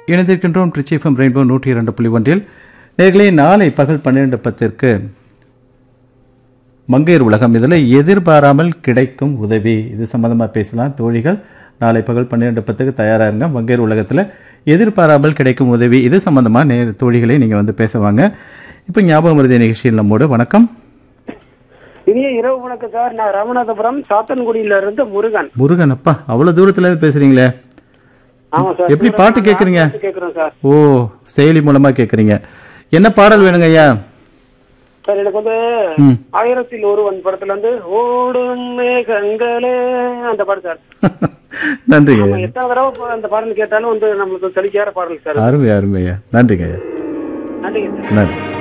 இணைந்திருக்கின்றோம் ட்ரிச்சிஃபம் ரெயின்போ நூற்றி இரண்டு புள்ளி ஒன்றில் நேர்களே நாளை பகல் பன்னிரண்டு பத்திற்கு மங்கையர் உலகம் இதில் எதிர்பாராமல் கிடைக்கும் உதவி இது சம்மந்தமாக பேசலாம் தோழிகள் நாளை பகல் பன்னிரெண்டு பத்துக்கு தயாராக இருங்க மங்கையர் உலகத்தில் எதிர்பாராமல் கிடைக்கும் உதவி இது சம்மந்தமாக நே தோழிகளை நீங்கள் வந்து பேசுவாங்க இப்போ ஞாபகம் வருது நிகழ்ச்சியில் நம்மோடு வணக்கம் இனிய இரவு வணக்கம் சார் நான் ராமநாதபுரம் சாத்தன்குடியில இருந்து முருகன் முருகன் அப்பா அவ்வளோ தூரத்துல இருந்து பேசுறீங்களே ஆமா சார் எப்படி பாட்டு கேட்குறீங்க கேக்குறோம் சார் ஓ செயலி மூலமா கேட்குறீங்க என்ன பாடல் வேணுங்க ஐயா சார் எனக்கு வந்து ம் ஆயிரத்தில் ஒருவன் படத்துல இருந்து ஓடும் மேகங்களே அந்த பாட்டு சார் நன்றிங்க நம்ம ஐயா எத்தனை தடவை இப்ப அந்த பாடல் கேட்டாலும் வந்து நம்மளுக்கு சலிக்காத பாடல் சார் அருமை அருமை ஐயா நன்றிங்க ஐயா நன்றிங்க சார் நன்றி